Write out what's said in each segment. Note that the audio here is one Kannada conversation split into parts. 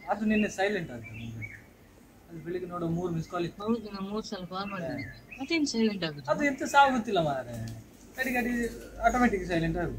ಅದು ನಿನ್ನೆ ಸೈಲೆಂಟ್ ಅಂತ ಅದು ಬೆಳಿಗ್ಗೆ ನೋಡೋ ಮೂರು ಮಿಸ್ ಕಾಲ್ ಇತ್ತು ಹೌದು ನಾ ಮೂರ್ ಸಲ ಕಾಲ್ ಮಾಡಿದ್ದೇನೆ ಮತ್ತೇನು ಸೈಲೆಂಟ್ ಆಗುದು ಅದು ಎಂತ ಸಹ ಗೊತ್ತಿಲ್ಲ ಮಾರೆ ಗಡಿ ಗಡಿ ಆಟೋಮೆಟಿಕ್ ಸೈಲೆಂಟ್ ಆಗುದು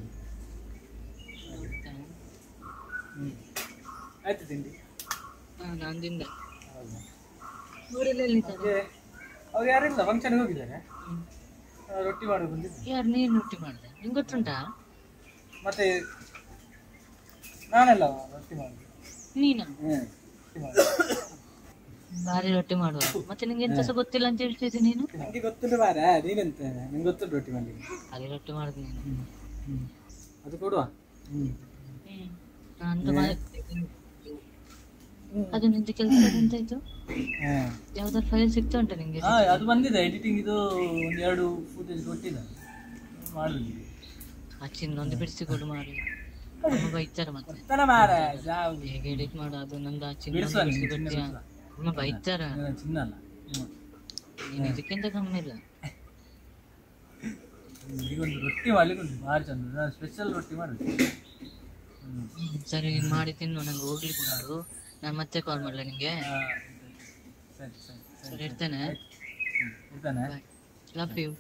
ಹ್ಞೂ ಆಯ್ತು ತಿಂಡಿ ಹಾ ನಾನು ತಿಂದೆ ಹೌದಾ ಊರಲ್ಲಿ ಎಲ್ಲಿದ್ದಾರೆ ಮತ್ತೆ ಅವ್ರು ಯಾರಿಲ್ಲ ಫಂಕ್ಷನ್ಗೆ ಹೋಗಿದ್ದಾರೆ ಆ, ರೊಟ್ಟಿ ಮಾಡೋದು ಬಂದಿದ್ದು ಯಾರು ನೀನು ರೊಟ್ಟಿ ಮಾಡಿದೆ ನಿಂಗೆ ಗೊತ್ತುಂಟಾ ಮತ್ತೆ ನಾನೆಲ್ಲ ರೊಟ್ಟಿ ಮಾಡೋದು ನೀನು ಹ್ಞೂ ರೊಟ್ಟಿ ಮಾಡೋದು ಭಾರಿ ರೊಟ್ಟಿ ಮಾಡುವ ಮತ್ತೆ ನಿಂಗೆ ಎಂತ ಸಹ ಗೊತ್ತಿಲ್ಲ ಅಂತ ಹೇಳ್ತಿದ್ದೆ ನೀನು ನನಗೆ ಗೊತ್ತುಂಟು ಮಾರ ನೀನೆಂತ ನಿಂಗೆ ಗೊತ್ತುಂಟು ರೊಟ್ಟಿ ಮಾಡಲಿಕ್ಕೆ ಭಾರಿ ರೊಟ್ಟಿ ಮಾಡುದು ನೀನು ಹ್ಞೂ ಅದು ಕೊಡುವ ಹ್ಞೂ ನಾನು ಮಾಡಿದ್ದೇನೆ. ಅದು ನಿಂದು ಕೆಲಸ ಎಂತಾಯ್ತು ಹಾಂ ಯಾವ್ದಾದ್ರು ಫೈಲ್ ಸಿಗ್ತಾ ಉಂಟಾ ನಿಂಗೆ ಹಾಂ ಅದು ಬಂದಿದೆ ಎಡಿಟಿಂಗ್ ಇದು ಒಂದು ಎರಡು ಫುಟೇಜ್ ಕೊಟ್ಟಿದ್ದಾರೆ ಮಾಡುದು ಆ ಚಿನ್ನೊಂದು ಬಿಡಿಸಿಕೊಡು ಮಾಡಿ ಅಮ್ಮ ಬೈತಾರೆ ಮತ್ತೆ ಗೊತ್ತಲ್ಲ ಮಾರ ಜಾವು ಹೇಗೆ ಎಡಿಟ್ ಮಾಡು ಅದು ನಂದು ಆ ಚಿನ್ನ ಬಿಡಿಸುವ ನೀನು, ಚಿನ್ನ ಬಿಡಿಸಿಕೊಡ್ತೀಯ ಬಿಡಿಸುವ. ಅಮ್ಮ ಬೈತಾರ ಏನ ಚಿನ್ನ ಅಲ್ಲ ಹ್ಞೂ ನೀನು ಇದಕ್ಕಿಂತ ಕಮ್ಮಿ ಇಲ್ಲ ಈಗೊಂದು ರೊಟ್ಟಿ ಮಾಡ್ಲಿಕ್ಕೆ ಉಂಟು ಭಾರಿ ಚಂದ ನಾನು ಸ್ಪೆಷಲ್ ರೊಟ್ಟಿ ಮಾಡುದು ಹ್ಞೂ ಹ್ಮ್, ಸರಿ ನೀನು ಮಾಡಿ ತಿನ್ನು ನಂಗೆ ಹೋಗ್ಲಿಕ್ಕೆ ಉಂಟು ನಾನು ಮತ್ತೆ ಕಾಲ್ ಮಾಡಲ ನಿಂಗೆ ಸರಿ ಸರಿ ಸರಿ ಇರ್ತೇನೆ ಹ್ಞೂ ಇರ್ತಾನೆ ಲವ್ ಯು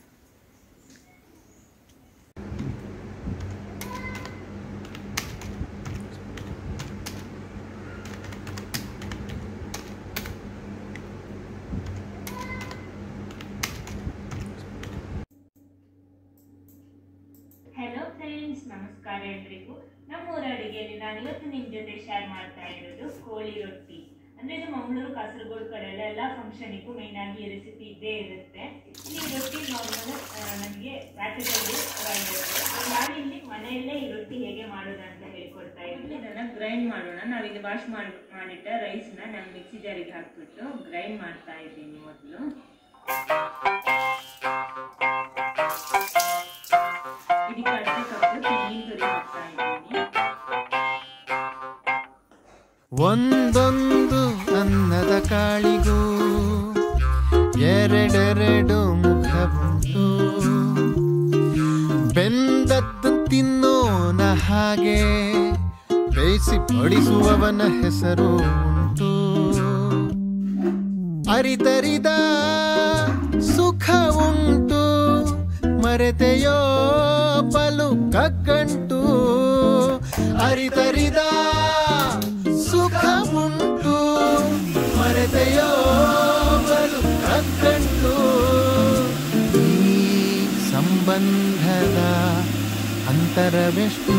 ಹಲೋ ಫ್ರೆಂಡ್ಸ್ ನಮಸ್ಕಾರ ಎಲ್ರಿಗೂ ನಮ್ಮೂರ ಅಡಿಗೆಯಲ್ಲಿ ನಾನು ಇವತ್ತು ನಿಮ್ಮ ಜೊತೆ ಶೇರ್ ಮಾಡ್ತಾ ಇರೋದು ಕೋಳಿ ರೊಟ್ಟಿ ಅಂದ್ರೆ ಇದು ಮಂಗಳೂರು ಕಾಸರಗೋಡು ಕಡೆ ಎಲ್ಲ ಎಲ್ಲ ಫಂಕ್ಷನಿಗೂ ಮೇನ್ ಆಗಿ ಈ ರೆಸಿಪಿ ಇದ್ದೇ ಇರುತ್ತೆ ಇಲ್ಲಿ ಈ ರೊಟ್ಟಿ ನಾರ್ಮಲ್ ನಮಗೆ ಪ್ಯಾಕೆಟಲ್ಲಿ ನಾನು ಇಲ್ಲಿ ಮನೆಯಲ್ಲೇ ಈ ರೊಟ್ಟಿ ಹೇಗೆ ಮಾಡೋದು ಅಂತ ಹೇಳ್ಕೊಡ್ತಾ ಇದ್ದೀನಿ ಇದನ್ನ ಗ್ರೈಂಡ್ ಮಾಡೋಣ ನಾವಿಲ್ಲಿ ವಾಶ್ ಮಾಡಿ ಮಾಡಿಟ್ಟ ರೈಸ್ನ ನಾನು ಮಿಕ್ಸಿ ಜಾರಿಗೆ ಹಾಕ್ಬಿಟ್ಟು ಗ್ರೈಂಡ್ ಮಾಡ್ತಾ ಇದ್ದೀನಿ ಮೊದಲು ಇದಕ್ಕೆ ಅರ್ಧ ಕಪ್ ತೆಂಗಿನ ತುರಿ ಹಾಕ್ತಾ ಇದ್ದೀನಿ ಒಂದೊಂದು ಅನ್ನದ ಕಾಳಿಗೂ ಎರಡೆರಡು ಮುಖವುಂಟು ಬೆಂದದ್ದು ತಿನ್ನೋನ ಹಾಗೆ ಬೇಯಿಸಿ ಬಡಿಸುವವನ ಹೆಸರು ಉಂಟು ಅರಿತರಿದ ಸುಖ ಉಂಟು ಮರೆತೆಯೋ ಬಲು ಕಗ್ಗಂಟು ಅರಿತರಿದ ಸುಖ ಉಂಟು ಮರೆತೆಯೋ ಬಲು ಕಗ್ಗಂಟು ಈ ಸಂಬಂಧದ ಅಂತರವೆಷ್ಟು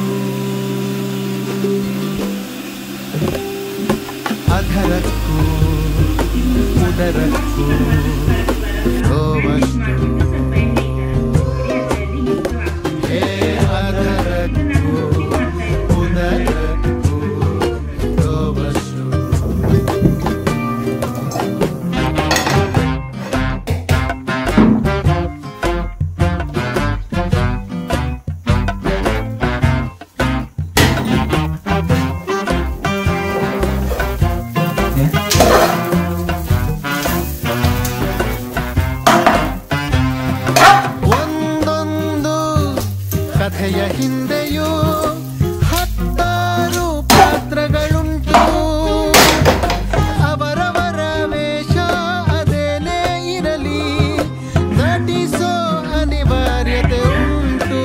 ಅಧರಕ್ಕೂ ಉದರಕ್ಕೂ ನೋವಷ್ಟು ಹೇ ಅಧರಕ್ಕೂ ಉದರಕ್ಕೂ ನೋವಷ್ಟು ಒಂದೊಂದು ಕಥೆಯ ಹಿಂದೆಯೂ ಹತ್ತಾರು ಪಾತ್ರಗಳುಂಟು ಅವರವರ ವೇಷ ಅದೇನೇ ಇರಲಿ ನಟಿಸೋ ಅನಿವಾರ್ಯತೆ ಉಂಟು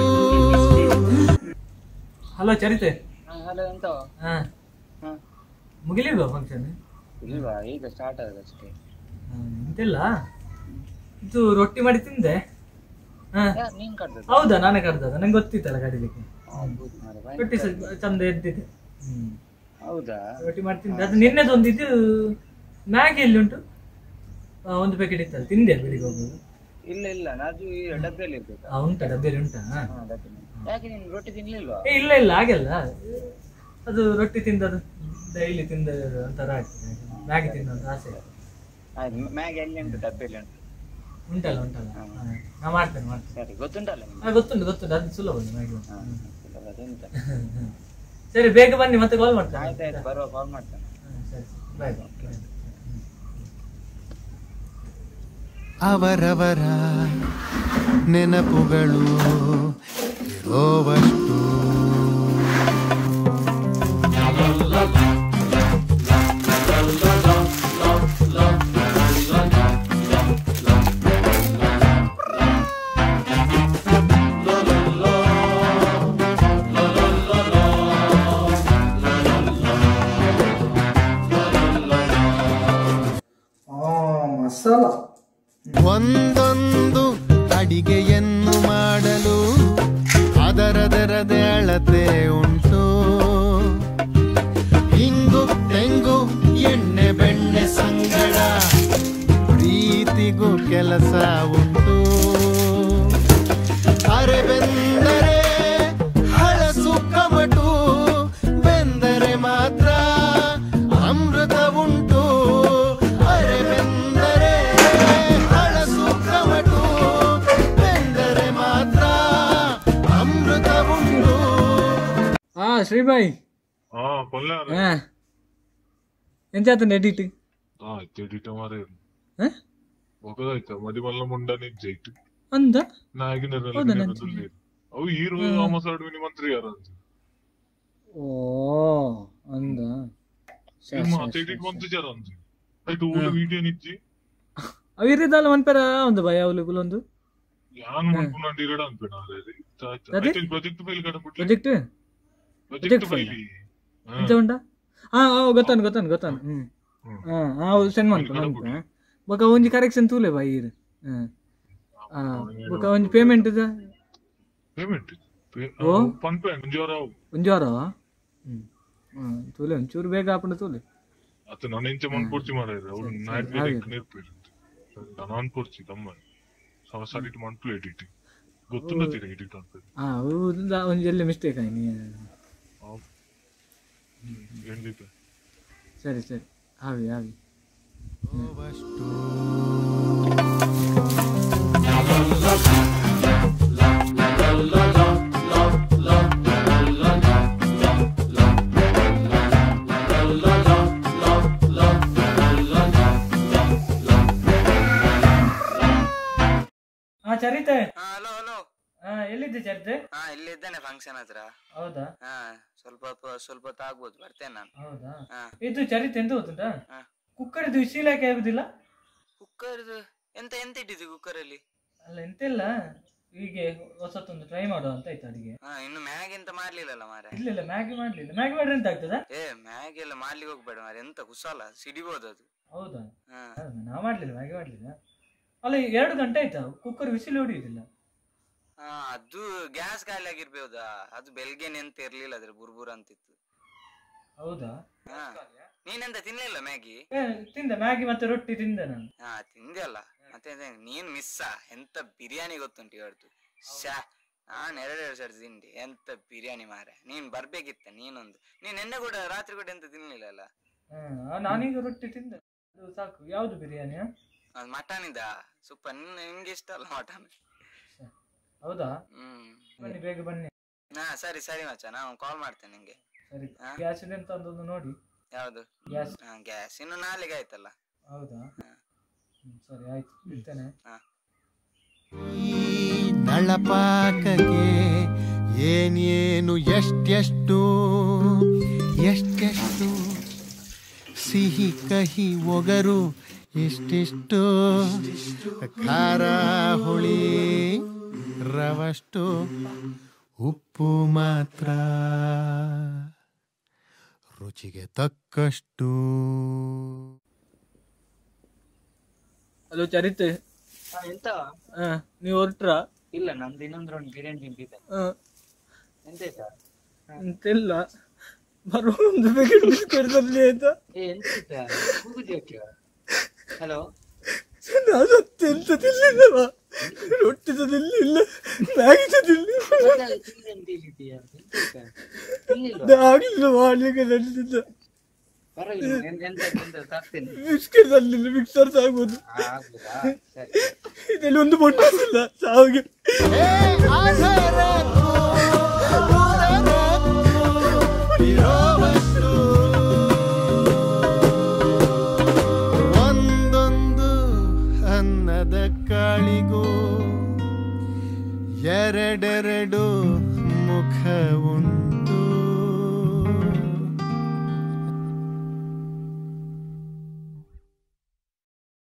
ಹಲೋ ಚರಿತೆ ಹಲೋ ಎಂತ ಹಾ ಹಾ. ಮುಗಿಲಿಲ್ವಾ ಫಂಕ್ಷನ್ ಇಲ್ವಾ ಈಗ ಸ್ಟಾರ್ಟ್ ಆಗಿದೆ ಅಷ್ಟೇ ಎಂತಿಲ್ಲ ಇದು ರೊಟ್ಟಿ ಮಾಡಿ ತಿಂದೆ ಹಾ ಯಾರು ನೀನ್ ಕಡ್ದದ್ದು ಹೌದಾ ನಾನೇ ಕರ್ದದ ನಂಗೆ ಗೊತ್ತಿತ್ತಲ್ಲ ಕಡಿಲಿಕ್ಕೆ ಹೌದು ಮಾರ್ರೆ, ಭಯಂಕರ. ರೊಟ್ಟಿ ಸ್ವಲ್ಪ ಚಂದ ಎದ್ದಿದೆ ಹ್ಮ್ ಹೌದಾ ರೊಟ್ಟಿ ಮಾಡಿ ತಿಂದೆ ಅದು ನಿನ್ನೆದು ಒಂದು ಇದು ಮ್ಯಾಗಿ ಎಲ್ಲಿ ಉಂಟು ಆ, ಒಂದು ಪ್ಯಾಕೆಟ್ ಇತ್ತಲ್ಲ ತಿಂದೆ ಬೆಳಿಗ್ಗೆ ಹೋಗುದು ಇಲ್ಲ ಇಲ್ಲ ಅದು ಈ ಡಬ್ಬಿಯಲ್ಲಿ ಇರ್ಬೇಕು ಆ, ಉಂಟಾ ಡಬ್ಬಿಯಲ್ಲಿ ಉಂಟಾ ಹಾ, ಡಬ್ಬಿಯಲ್ಲಿ. ಯಾಕೆ ನೀನು ರೊಟ್ಟಿ ತಿನ್ಲಿಲ್ವಾ ಏ ಇಲ್ಲ ಇಲ್ಲ ಹಾಗೆಲ್ಲ ಅದು ರೊಟ್ಟಿ ತಿಂದದು ಡೈಲಿ ತಿಂದ ಒಂಥರ ಆಗ್ತದೆ ಮ್ಯಾಗಿ ತಿನ್ನೋದು ಆಸೆ ಆಯ್ತು ಮ್ಯಾಗಿ ಎಲ್ಲಿ ಉಂಟು ಡಬ್ಬಿಯಲ್ಲಿ ಉಂಟು ಉಂಟಲ್ಲ ಉಂಟಲ್ಲ ಹಾ, ನಾ ಮಾಡ್ತೇನೆ ಮಾಡ್ತೇನೆ ಸರಿ ಗೊತ್ತುಂಟಲ್ಲ ನಿಮ್ಗೆ ಹಾ, ಗೊತ್ತುಂಟು ಗೊತ್ತುಂಟು ಅದು ಸುಲಭ ಉಂಟು ಮ್ಯಾಗಿ ಹಾ, ಇಲ್ಲ, ಅದೆಂತ ಸರಿ ಬೇಗ ಬನ್ನಿ ಮತ್ತೆ ಕಾಲ್ ಮಾಡ್ತೇನೆ ಆಯ್ತಾಯ್ತು ಬರುವ ಕಾಲ್ ಮಾಡ್ತೇನೆ ಹಾ, ಸರಿ ಬಾಯ್ ಬಾಯ್ ಅವರವರ ನೆನಪುಗಳು ಇರೋವಷ್ಟು ಅದರದೇ ಅಳತೆ ಉಂಟು ಹಿಂಗು ತೆಂಗು ಎಣ್ಣೆ ಬೆಣ್ಣೆ ಸಂಗಡ ಪ್ರೀತಿಗೂ ಕೆಲಸ ಉಂಟು ಅರೆ ಬೆಂದರೆ ಹಳಸು ಕಮಟು ಬೆಂದರೆ ಮಾತ್ರ ಅಮೃತ ಉಂಟು ಅರೆ ಬೆಂದರೆ ಹಳಸು ಕಮಟು ಬೆಂದರೆ ಮಾತ್ರ ಅಮೃತ ಉಂಟು ಹಾ ಶ್ರೀಬಾಯಿ ಹಾ ಕೊಲ್ಲ ಹಾ ಎಂತ ಆತನ ಎಡಿಟ್ ಹಾ ಎಡಿಟ ಮಾರೇ ಹಾ ఒకదాಯ್ತ మదిమల్ల ముండని జైట్ ಅಂದ నాగిన ಹೌದಾ ನಂಗೆ ಅವು ಹೀರೋ ಮಾಸಾಡುವಿನಿ ಮಂತ್ರಿ ಯಾರು ಅಂತ ಓ ಅಂದ ಮಾತಾಡಿಟ್ ಮಂತ್ರಿ ಜಾರ ಅಂತ ಆಯ್ತು ಊಟ ವಿಡಿಯೋ ನಿಜ್ಜಿ ಅವಿರಿದಲ್ಲ ಮನ್ಪೆರ ಒಂದು ಭಯ ಅವಲಿಗುಲ್ ಒಂದು ಯಾನ್ ಮನ್ಪುನಾಂಡ್ ಇರಡ ಅನ್ಪೇಣ ಅದೇ? ಆಯ್ತು ಪ್ರಾಜೆಕ್ಟ್ ಫೈಲ್ ಕಡ ಬಿಟ್ಲಿ ಪ್ರೊಜೆಕ್ಟ್ ಪ್ರಾಜೆಕ್ಟ್ ಫೈಲ್ ಎಂತ ಉಂಡ ಹಾ ಹಾ ಗೊತ್ತಾನು ಗೊತ್ತಾನು ಗೊತ್ತಾನು ಹ್ಮ್ ಹಾ ಹಾ ಸೆಂಡ್ ಮಾಡ್ಕೊ ನನ್ಕ ಬೊಕ ಒಂಜಿ ಕರೆಕ್ಷನ್ ತೂಲೆ ಬಾಯಿ ಇರು ಹ್ಮ್ ಹಾ ಬೊಕ ಒಂಜಿ ಪೇಮೆಂಟ್ ಇದ ಪೇಮೆಂಟ್ ಓ. ಪನ್ಪೆ ಮುಂಜಾರ ಒಂಜಿ ವಾರವ ಹ್ಮ್ ಹ್ಮ್ ತೂಲೆ ಒಂಚೂರು ಬೇಗ ಹಾಕೊಂಡು ತೂಲೆ ಅತ್ತ ನನ್ನ ಇಂಚೆ ಮನ್ಪುರ್ಚಿ ಮಾರಾಯ್ರೆ ಅವ್ರು ನಾಯ್ಟ್ ಬೇರೆ ನೇರ್ಪೇರು ನಾನು ಅನ್ಪುರ್ಚಿ ತಮ್ಮ ಸರಿಟ್ ಮನ್ಪುಲ್ ಎಡಿಟ್ ಗೊತ್ತಿಲ್ಲ ತೀರ ಎಡಿಟ್ ಅಂತ ಹಾ ಹೌದಾ ಒಂಜಿ ಎಲ್ಲಿ ಮಿಸ್ಟೇಕ್ ಆಯ್ತು ನೀ ಏನ್ಲಿಪ್ಪ ಸರಿ ಸರಿ ಹಾವಿ ಹಾವಿ ಹಾ ಚರಿತೆ ಹಲೋ ಹಲೋ ಹಾ ಎಲ್ಲಿದ್ದೆ ಚರಿತೆ ಹಾ ಇಲ್ಲಿದ್ದೇನೆ ಫಂಕ್ಷನ್ ಹತ್ರ ಹೌದಾ ಹಾ ಸ್ವಲ್ಪ ಹೊತ್ತು- ಸ್ವಲ್ಪ ಹೊತ್ತು ಆಗ್ಬೋದು ಬರ್ತೇನೆ ನಾನು ಹೌದಾ ಹಾ ಇದು ಚರಿತೆ ಎಂತ ಗೊತ್ತುಂಟಾ ಹಾ. ಕುಕ್ಕರ್ ಇದು ವಿಶೀಲಾಕೆ ಆಗುದಿಲ್ಲ ಕುಕ್ಕರ್ದು ಎಂತ ಎಂತ ಇಟ್ಟಿದ್ದು ಕುಕ್ಕರ್ ಅಲ್ಲಿ ಅಲ್ಲ ಎಂತಿಲ್ಲ ಹೀಗೆ ಹೊಸತ್ತೊಂದು ಟ್ರೈ ಮಾಡುವ ಅಂತ ಆಯ್ತು ಅಡಿಗೆ ಹಾ ಇನ್ನು ಮ್ಯಾಗಿ ಎಂತ ಮಾಡ್ಲಿಲ್ಲಲ್ಲ ಮಾರೆ ಇಲ್ಲ ಇಲ್ಲ ಮ್ಯಾಗಿ ಮಾಡ್ಲಿಲ್ಲ ಮ್ಯಾಗಿ ಮಾಡ್ರೆ ಎಂತ ಆಗ್ತದ ಏ ಮ್ಯಾಗಿ ಎಲ್ಲ ಮಾಡ್ಲಿಕ್ಕೆ ಹೋಗ್ಬೇಡ ಮಾರೆ ಎಂತ ಕುಸಲ ಸಿಡಿಬೋದು ಅದು ಹೌದಾ ಹಾ ಹೌದಾ, ನಾ ಮಾಡ್ಲಿಲ್ಲ ಮ್ಯಾಗಿ ಮಾಡ್ಲಿಲ್ಲ ಅಲ್ಲ ಎರಡು ಗಂಟೆ ಆಯ್ತಾ ಕುಕ್ಕರ್ ವಿಸಿಲ್ ಹೊಡಿಯುದಿಲ್ಲ ಹಾ ಅದು ಗ್ಯಾಸ್ ಖಾಲಿ ಆಗಿರ್ಬೋದಾ ಅದು ಬೆಲ್ಗೆನೆ ಎಂತ ಇರ್ಲಿಲ್ಲ ಅದ್ರ ಬುರ್ಬುರ್ ಅಂತಿತ್ತು ಹೌದಾ ಹಾ ನೀನೆಂತ ತಿನ್ಲಿಲ್ಲ ಮ್ಯಾಗಿ ಏ, ತಿಂದೆ ಮ್ಯಾಗಿ ಮತ್ತೆ ರೊಟ್ಟಿ ತಿಂದೆ ನಾನು ಹಾ ತಿಂದೆಲ್ಲ ಮತ್ತೆ ಎಂತ ನೀನ್ ಮಿಸ್ಸಾ ಎಂತ ಬಿರಿಯಾನಿ ಗೊತ್ತುಂಟು ಇವತ್ತು ಶಾ ನಾನ್ ಎರಡೆರಡು ಸರಿ ತಿಂಡಿ ಎಂತ ಬಿರಿಯಾನಿ ಮಾರೆ ನೀನ್ ಬರ್ಬೇಕಿತ್ತ ನೀನೊಂದು ನೀನ್ ಎಣ್ಣೆ ಕೂಡ ರಾತ್ರಿ ಕೂಡ ಎಂತ ತಿನ್ಲಿಲ್ಲ ಅಲ್ಲ ಹ್ಮ್ ಆ, ನಾನೀಗ ರೊಟ್ಟಿ ತಿಂದೆ ಅದು ಸಾಕು ಯಾವ್ದು ಬಿರಿಯಾನಿ ಅದು ಮಟನ್ ಇದ ಸೂಪರ್ ನಿನ್ ನಿನ್ಗೆ ಇಷ್ಟ ಅಲ್ಲ ಮಟನ್ ಹೌದಾ ಹ್ಮ್ ಬನ್ನಿ ಬೇಗ ಬನ್ನಿ ಹಾ ಸರಿ ಸರಿ ಮಚ್ಚ ನಾನು ಕಾಲ್ ಮಾಡ್ತೇನೆ ನಿಂಗೆ ಸರಿ ಹಾ? ಗ್ಯಾಸ್ ಇದೆ ಅಂತ ಒಂದೊಂದು ನೋಡಿ ಯಾವ್ದು ಗ್ಯಾಸ್ ಹಾ ಗ್ಯಾಸ್ ಇನ್ನು ನಾಳೆಗೆ ಆಯ್ತಲ್ಲ ಹೌದಾ ಹ್ಮ್, ಸರಿ ಆಯ್ತು ಇಡ್ತೇನೆ ಹಾ ಈ ನಳಪಾಕಗೆ ಏನೇನು ಎಷ್ಟೆಷ್ಟು ಎಷ್ಟೆಷ್ಟು ಸಿಹಿ ಕಹಿ ಒಗರು ಎಷ್ಟೆಷ್ಟು ಖಾರ ಹುಳಿ ರವಷ್ಟು ಉಪ್ಪು ಮಾತ್ರ ರುಚಿಗೆ ತಕ್ಕಷ್ಟು ಹಲೋ ಚರಿತೆ ಎಂತ ಹಾ ನೀವು ಹೊರಟ್ರಾ ಇಲ್ಲ ನಂದು ಇನ್ನೊಂದು ರೌಂಡ್ ಬಿರಿಯಾನಿ ತಿಂತಿದ್ದೆ ಹಾ ಎಂತ ಅಂತಿಲ್ಲ ಬರುವ ಒಂದು ಪ್ಯಾಕೆಟ್ ಬಿಸ್ಕೆಟ್ ತರಲಿ ಆಯ್ತಾ ಏ ಎಂತ ಕೂಗುದ್ಯಾಕೆ ಹಲೋ ನಾನು ಎಂತ ತಿನ್ಲಿಲ್ಲವ ರೊಟ್ಟಿ ತಿನ್ಲಿಲ್ಲ ಮ್ಯಾಗಿ ತಿನ್ಲಿಲ್ಲ ಆಗ್ಲಿಲ್ಲ ಮಾಡ್ಲಿಕ್ಕೆ ನಡೆದಿದ್ದ ಬಿಸ್ಕೆಟ್ ತರಲಿಲ್ಲ ಮಿಕ್ಸರ್ ಸಾಗ್ಬೋದು ಇದರಲ್ಲಿ ಒಂದು ಮೊಟ್ಟೆ ಇಲ್ಲ ಸಾವಿಗೆ ಏ ಆಧಾರಕ್ಕೂ